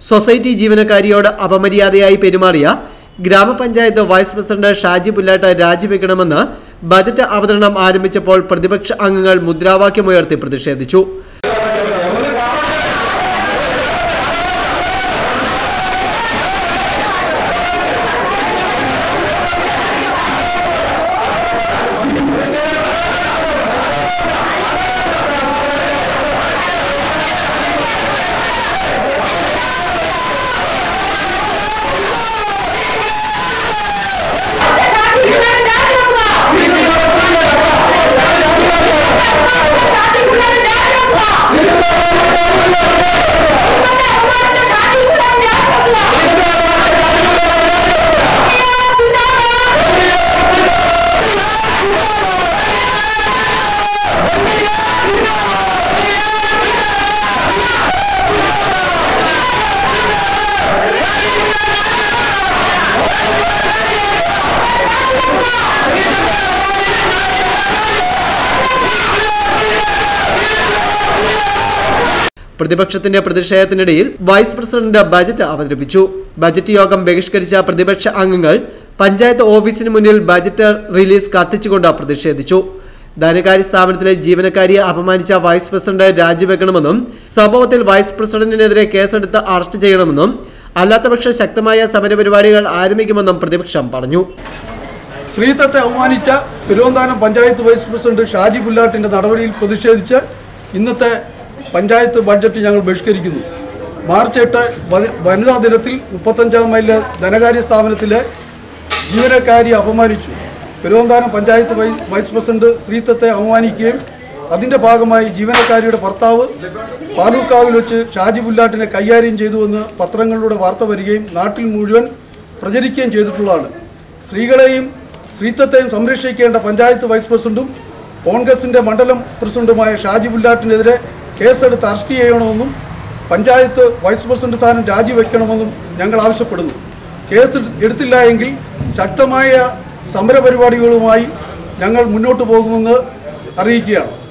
society ജീവനക്കാരിയോട് അപമര്യാദയായി പെരുമാറിയ ഗ്രാമപഞ്ചായത്ത് വൈസ് പ്രസിഡന്റ് ഷാജി പുല്ലാട്ട് രാജിവെക്കണമെന്ന് ബജറ്റ് അവതരണം ആരംഭിച്ചപ്പോൾ പ്രതിപക്ഷ അംഗങ്ങൾ മുദ്രാവാക്യമുയർത്തി പ്രതിഷേധിച്ചു പ്രതിപക്ഷത്തിന്റെ പ്രതിഷേധത്തിനിടയിൽ വൈസ് പ്രസിഡന്റ് ബജറ്റ് അവതരിപ്പിച്ചു ബജറ്റ് യോഗം ബഹിഷ്കരിച്ച പ്രതിപക്ഷ അംഗങ്ങൾ പഞ്ചായത്ത് ഓഫീസിന് മുന്നിൽ ബജറ്റ് റിലീസ് കത്തിച്ചുകൊണ്ട് പ്രതിഷേധിച്ചു ധനകാര്യ സ്ഥാപനത്തിലെ ജീവനക്കാരിയെ അപമാനിച്ച വൈസ് പ്രസിഡന്റ് രാജിവെക്കണമെന്നും സംഭവത്തിൽ വൈസ് പ്രസിഡന്റിനെതിരെ കേസെടുത്ത് അറസ്റ്റ് ചെയ്യണമെന്നും അല്ലാത്തപക്ഷം ശക്തമായ സമരപരിപാടികൾ ആരംഭിക്കുമെന്നും പ്രതിപക്ഷം പറഞ്ഞു സ്ത്രീത്വത്തെ അവമാനിച്ച പെരുവന്താനം പഞ്ചായത്ത് വൈസ് പ്രസിഡന്റ് ഷാജി പുല്ലാട്ടിൻ്റെ നടപടിയിൽ പ്രതിഷേധിച്ച് ഇന്നത്തെ പഞ്ചായത്ത് ബഡ്ജറ്റ് ഞങ്ങൾ ബഹിഷ്കരിക്കുന്നു മാർച്ച് എട്ട് വ- വനിതാ ദിനത്തിൽ മുപ്പത്തഞ്ചാം മൈലിലെ ധനകാര്യ സ്ഥാപനത്തിലെ ജീവനക്കാരിയെ അപമാനിച്ചു പെരുവന്താനം പഞ്ചായത്ത് വൈ വൈസ് പ്രസിഡന്റ് സ്ത്രീത്വത്തെ അവമാനിക്കുകയും അതിൻ്റെ ഭാഗമായി ജീവനക്കാരിയുടെ ഭർത്താവ് പാലൂർക്കാവിൽ വെച്ച് ഷാജി പുല്ലാട്ടിനെ കൈകാര്യം ചെയ്തുവെന്ന് പത്രങ്ങളിലൂടെ വാർത്ത വരികയും നാട്ടിൽ മുഴുവൻ പ്രചരിക്കുകയും ചെയ്തിട്ടുള്ളതാണ് സ്ത്രീകളെയും സ്ത്രീത്വത്തെയും സംരക്ഷിക്കേണ്ട പഞ്ചായത്ത് വൈസ് പ്രസിഡന്റും കോൺഗ്രസിന്റെ മണ്ഡലം പ്രസിഡന്റുമായ ഷാജി പുല്ലാട്ടിനെതിരെ കേസെടുത്ത് അറസ്റ്റ് ചെയ്യണമെന്നും പഞ്ചായത്ത് വൈസ് പ്രസിഡന്റ് സ്ഥാനം രാജിവെക്കണമെന്നും ഞങ്ങൾ ആവശ്യപ്പെടുന്നു കേസ് എടുത്തില്ല എങ്കിൽ ശക്തമായ സമരപരിപാടികളുമായി ഞങ്ങൾ മുന്നോട്ട് പോകുമെന്ന് അറിയിക്കുകയാണ്